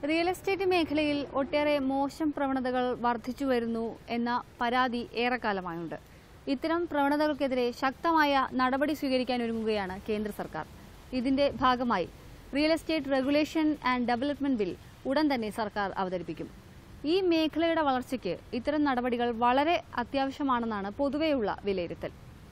real estate മേഖലയിൽ ഒട്ടേറെ മോശം പ്രവണതകൾ വർദ്ധിച്ചു വരുന്നു എന്ന പരാതി ഏറെക്കാലമായുണ്ട് ഇത്തരം പ്രവണതകൾക്കെതിരെ ശക്തമായ നടപടി സ്വീകരിക്കാൻ ഒരുങ്ങുകയാണ് കേന്ദ്ര സർക്കാർ ഇതിന്റെ ഭാഗമായി real estate regulation and development bill ഉടൻ തന്നെ സർക്കാർ അവതരിപ്പിക്കും ഈ മേഖലയുടെ വളർച്ചയ്ക്ക് ഇത്തരം നടപടികൾ വളരെ അത്യാവശ്യമാണെന്നാണ് പൊതുവെയുള്ള വിലയിരുത്തൽ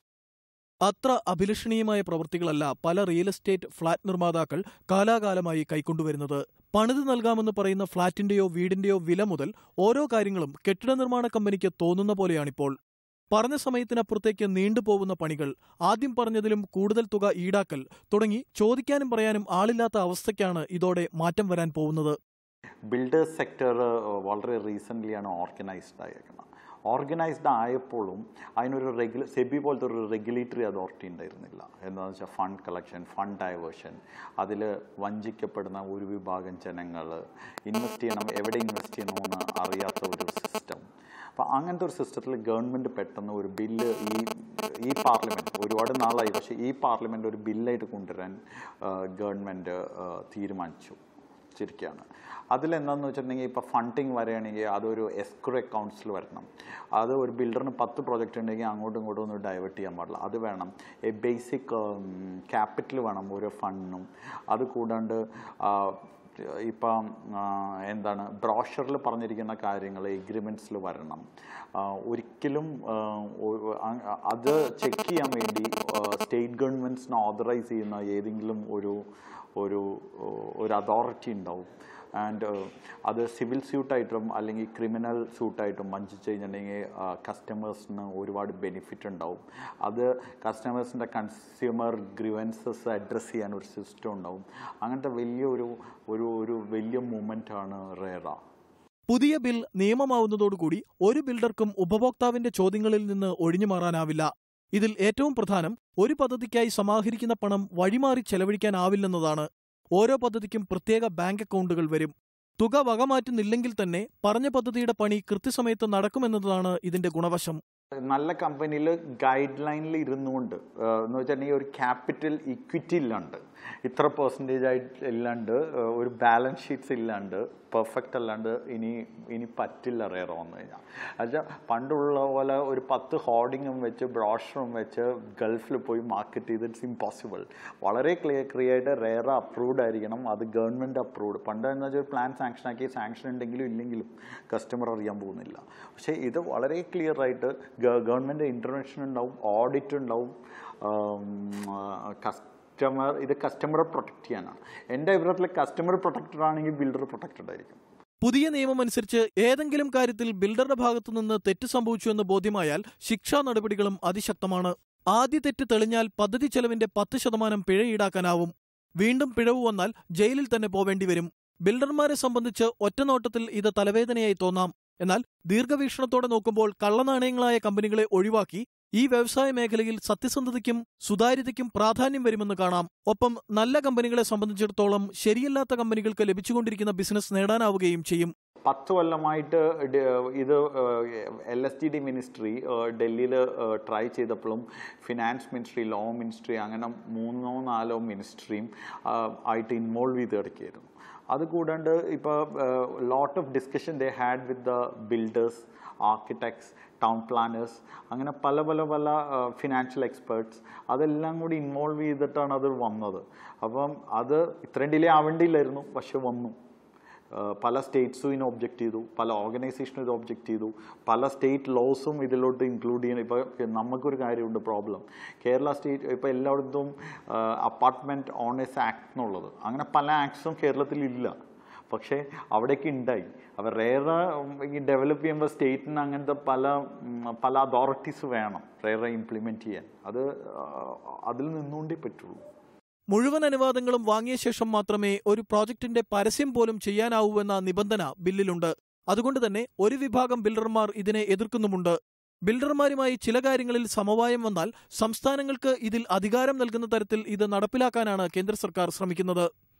അത്ര അഭിലഷണീയമായ പ്രവൃത്തികളല്ല പല റിയൽ എസ്റ്റേറ്റ് ഫ്ളാറ്റ് നിർമ്മാതാക്കൾ കാലാകാലമായി കൈക്കൊണ്ടുവരുന്നത് പണിത് നൽകാമെന്ന് പറയുന്ന ഫ്ളാറ്റിന്റെയോ വീടിന്റെയോ വില മുതൽ ഓരോ കാര്യങ്ങളും കെട്ടിട നിർമ്മാണ കമ്പനിക്ക് തോന്നുന്ന പോലെയാണിപ്പോൾ പറഞ്ഞ സമയത്തിനപ്പുറത്തേക്ക് നീണ്ടുപോകുന്ന പണികൾ ആദ്യം പറഞ്ഞതിലും കൂടുതൽ തുക ഈടാക്കൽ തുടങ്ങി ചോദിക്കാനും പറയാനും ആളില്ലാത്ത അവസ്ഥയ്ക്കാണ് ഇതോടെ മാറ്റം വരാൻ പോകുന്നത് ബിൽഡേഴ്സ് സെക്ടർ വളരെ റീസെൻ്റ്ലിയാണ് ഓർഗനൈസ്ഡ് ആയേക്കുന്നത് ഓർഗനൈസ്ഡ് ആയപ്പോഴും അതിനൊരു റെഗുല സെബി പോലത്തെ ഒരു റെഗുലേറ്ററി അതോറിറ്റി ഉണ്ടായിരുന്നില്ല എന്താണെന്ന് വെച്ചാൽ ഫണ്ട് കളക്ഷൻ ഫണ്ട് ഡൈവേർഷൻ അതിൽ വഞ്ചിക്കപ്പെടുന്ന ഒരു വിഭാഗം ജനങ്ങൾ ഇൻവെസ്റ്റ് ചെയ്യണം എവിടെ ഇൻവെസ്റ്റ് ചെയ്യണമെന്ന് അറിയാത്ത ഒരു സിസ്റ്റം അപ്പോൾ അങ്ങനത്തെ ഒരു സിസ്റ്റത്തിൽ ഗവൺമെൻറ് പെട്ടെന്ന് ഒരു ബില്ല് ഈ ഈ പാർലമെൻറ്റ് ഒരുപാട് നാളായി പക്ഷേ ഈ പാർലമെൻറ്റ് ഒരു ബില്ലായിട്ട് കൊണ്ടുവരാൻ ഗവൺമെൻറ് തീരുമാനിച്ചു ചിരിക്കുകയാണ് അതിലെന്താണെന്ന് വെച്ചിട്ടുണ്ടെങ്കിൽ ഇപ്പോൾ ഫണ്ടിങ് വരികയാണെങ്കിൽ അതൊരു എസ്ക്രോ അക്കൗണ്ട്സിൽ വരണം അത് ഒരു ബിൽഡറിന് പത്ത് പ്രോജക്റ്റ് ഉണ്ടെങ്കിൽ അങ്ങോട്ടും ഇങ്ങോട്ടും ഒന്നും ഡൈവേർട്ട് ചെയ്യാൻ പാടില്ല അത് വേണം എ ബേസിക് ക്യാപിറ്റൽ വേണം ഓരോ ഫണ്ടിനും അത് കൂടാണ്ട് ആ, ഇപ്പം ആ, എന്താണ് ബ്രോഷറിൽ പറഞ്ഞിരിക്കുന്ന കാര്യങ്ങൾ എഗ്രിമെൻറ്റ്സിൽ വരണം ആ, ഒരിക്കലും ആ, ഒ- അ- അത് ചെക്ക് ചെയ്യാൻ വേണ്ടി സ്റ്റേറ്റ് ഗവൺമെൻറ്റ്സിനെ ഓതറൈസ് ചെയ്യുന്ന ഏതെങ്കിലും ഒരു ഒരു ഒരു അതോറിറ്റി ഉണ്ടാവും ആൻഡ് അത് സിവിൽ സ്യൂട്ടായിട്ടും അല്ലെങ്കിൽ ക്രിമിനൽ സ്യൂട്ടായിട്ടും വഞ്ചിച്ച് കഴിഞ്ഞിട്ടുണ്ടെങ്കിൽ കസ്റ്റമേഴ്സിന് ഒരുപാട് ബെനിഫിറ്റ് ഉണ്ടാവും അത് കസ്റ്റമേഴ്സിൻ്റെ കൺസ്യൂമർ ഗ്രിവൻസസ് അഡ്രസ്സ് ചെയ്യാൻ ഒരു സിസ്റ്റം ഉണ്ടാവും അങ്ങനത്തെ വലിയൊരു ഒരു ഒരു വലിയ മൂമെൻ്റാണ് റേറ പുതിയ ബിൽ നിയമമാവുന്നതോടുകൂടി ഒരു ബിൽഡർക്കും ഉപഭോക്താവിന്റെ ചോദ്യങ്ങളിൽ നിന്ന് ഒഴിഞ്ഞു മാറാനാവില്ല ഇതിൽ ഏറ്റവും പ്രധാനം ഒരു പദ്ധതിക്കായി സമാഹരിക്കുന്ന പണം വഴിമാറി ചെലവഴിക്കാനാവില്ലെന്നതാണ് ഓരോ പദ്ധതിക്കും പ്രത്യേക ബാങ്ക് അക്കൗണ്ടുകൾ വരും തുക വകമാറ്റുന്നില്ലെങ്കിൽ തന്നെ പറഞ്ഞ പദ്ധതിയുടെ പണി കൃത്യസമയത്ത് നടക്കുമെന്നതാണ് ഇതിന്റെ ഗുണവശം നല്ല കമ്പനിയിൽ ഗൈഡ് ലൈനിൽ ഇരുന്നുകൊണ്ട് ഏഹ്, എന്ന് വെച്ചിട്ടുണ്ടെങ്കിൽ ഒരു ക്യാപിറ്റൽ ഇക്വിറ്റി ഇല്ലാണ്ട് ഇത്ര പെർസെൻറ്റേജ് ആയിട്ട് ഇല്ലാണ്ട് ഏഹ്, ഒരു ബാലൻസ് ഷീറ്റ്സ് ഇല്ലാണ്ട് പെർഫെക്റ്റ് അല്ലാണ്ട് ഇനി ഇനി പറ്റില്ല റേറ വന്നു കഴിഞ്ഞാൽ എന്നുവെച്ചാൽ പണ്ടുള്ള പോലെ ഒരു പത്ത് ഹോർഡിങ്ങും വെച്ച് ബ്രോഷറും വെച്ച് ഗൾഫിൽ പോയി മാർക്കറ്റ് ചെയ്ത് ഇറ്റ്സ് ഇമ്പോസിബിൾ വളരെ ക്ലിയർ ക്ലിയറായിട്ട് റേറ അപ്രൂവ്ഡ് ആയിരിക്കണം അത് ഗവൺമെൻറ് അപ്രൂവ്ഡ് പണ്ട് എന്ന് വെച്ചാൽ പ്ലാൻ സാങ്ഷൻ ആക്കി സാങ്ഷൻ ഉണ്ടെങ്കിലും ഇല്ലെങ്കിലും കസ്റ്റമർ അറിയാൻ പോകുന്നില്ല പക്ഷേ ഇത് വളരെ ക്ലിയർ ആയിട്ട് ഗവൺമെൻറ് ഇൻ്റർവെൻഷൻ ഉണ്ടാവും ഓഡിറ്റ് ഉണ്ടാവും കസ്റ്റമർ ഇത് കസ്റ്റമറെ പ്രൊട്ടക്റ്റ് ചെയ്യാനാണ് എൻ്റെ അഭിപ്രായത്തിൽ കസ്റ്റമർ പ്രൊട്ടക്റ്റഡ് ആണെങ്കിൽ ബിൽഡർ പ്രൊട്ടക്റ്റഡ് ആയിരിക്കും പുതിയ നിയമമനുസരിച്ച് ഏതെങ്കിലും കാര്യത്തിൽ ബിൽഡറുടെ ഭാഗത്തുനിന്ന് തെറ്റ് സംഭവിച്ചു എന്ന് ബോധ്യമായാൽ ശിക്ഷാ നടപടികളും അതിശക്തമാണ് ആദ്യ തെറ്റ് തെളിഞ്ഞാൽ പദ്ധതി ചെലവിന്റെ പത്ത് ശതമാനം പിഴ ഈടാക്കാനാവും വീണ്ടും പിഴവ് വന്നാൽ ജയിലിൽ തന്നെ പോവേണ്ടി വരും ബിൽഡർമാരെ സംബന്ധിച്ച് ഒറ്റനോട്ടത്തിൽ ഇത് തലവേദനയായി തോന്നാം എന്നാൽ ദീർഘവീക്ഷണത്തോടെ നോക്കുമ്പോൾ കള്ളനാണയങ്ങളായ കമ്പനികളെ ഒഴിവാക്കി ഈ വ്യവസായ മേഖലയിൽ സത്യസന്ധതയ്ക്കും സുതാര്യതയ്ക്കും പ്രാധാന്യം വരുമെന്ന് കാണാം ഒപ്പം നല്ല കമ്പനികളെ സംബന്ധിച്ചിടത്തോളം ശരിയല്ലാത്ത കമ്പനികൾക്ക് ലഭിച്ചുകൊണ്ടിരിക്കുന്ന ബിസിനസ് നേടാനാവുകയും ചെയ്യും പത്ത് കൊല്ലമായിട്ട് ഡ- ഇത് L S T D ministry ഡൽഹിയിൽ ട്രൈ ചെയ്തപ്പോഴും ഫിനാൻസ് മിനിസ്ട്രി ലോ മിനിസ്ട്രി അങ്ങനെ മൂന്നോ നാലോ മിനിസ്ട്രിയും ആയിട്ട് ഇൻവോൾവ് ചെയ്ത് കിടക്കുകയായിരുന്നു അത് കൂടാണ്ട് ഇപ്പോൾ lot of discussion they had with the builders architects town planners അങ്ങനെ പല പല പല ഫിനാൻഷ്യൽ എക്സ്പേർട്സ് അതെല്ലാം കൂടി ഇൻവോൾവ് ചെയ്തിട്ടാണ് അത് വന്നത് അപ്പം അത് ഇത്രയും ഡിലേ ആവേണ്ടിയില്ലായിരുന്നു പക്ഷെ വന്നു ഏഹ് പല സ്റ്റേറ്റ്സും ഇതിനെ ഒബ്ജക്റ്റ് ചെയ്തു പല ഓർഗനൈസേഷനും ഇത് ഒബ്ജക്റ്റ് ചെയ്തു പല സ്റ്റേറ്റ് ലോസും ഇതിലോട്ട് ഇൻക്ലൂഡ് ചെയ്യണം ഇപ്പോൾ നമുക്കൊരു കാര്യമുണ്ട് പ്രോബ്ലം കേരള സ്റ്റേറ്റ് ഇപ്പോൾ എല്ലായിടത്തും അപ്പാർട്ട്മെൻറ്റ് ഓണേഴ്സ് ആക്ട് എന്നുള്ളത് അങ്ങനെ പല ആക്ട്സും കേരളത്തിൽ ഇല്ല പക്ഷേ അവിടേക്ക് ഉണ്ടായി അപ്പോൾ റേറ ഈ ഡെവലപ്പ് ചെയ്യുമ്പോൾ സ്റ്റേറ്റിന് അങ്ങനത്തെ പല ഉം, പല അതോറിറ്റീസ് വേണം റേറ ഇംപ്ലിമെൻറ്റ് ചെയ്യാൻ അത് ആ, അതിൽ നിന്നുകൊണ്ടേ പറ്റുള്ളൂ മുഴുവൻ അനുവാദങ്ങളും വാങ്ങിയ ശേഷം മാത്രമേ ഒരു പ്രോജക്ടിന്റെ പരസ്യം പോലും ചെയ്യാനാവൂവെന്ന നിബന്ധന ബില്ലിലുണ്ട് അതുകൊണ്ട് തന്നെ ഒരു വിഭാഗം ബിൽഡർമാർ ഇതിനെ എതിർക്കുന്നുമുണ്ട് ബിൽഡർമാരുമായി ചില കാര്യങ്ങളിൽ സമവായം വന്നാൽ സംസ്ഥാനങ്ങൾക്ക് ഇതിൽ അധികാരം നൽകുന്ന തരത്തിൽ ഇത് നടപ്പിലാക്കാനാണ് കേന്ദ്ര സർക്കാർ ശ്രമിക്കുന്നത്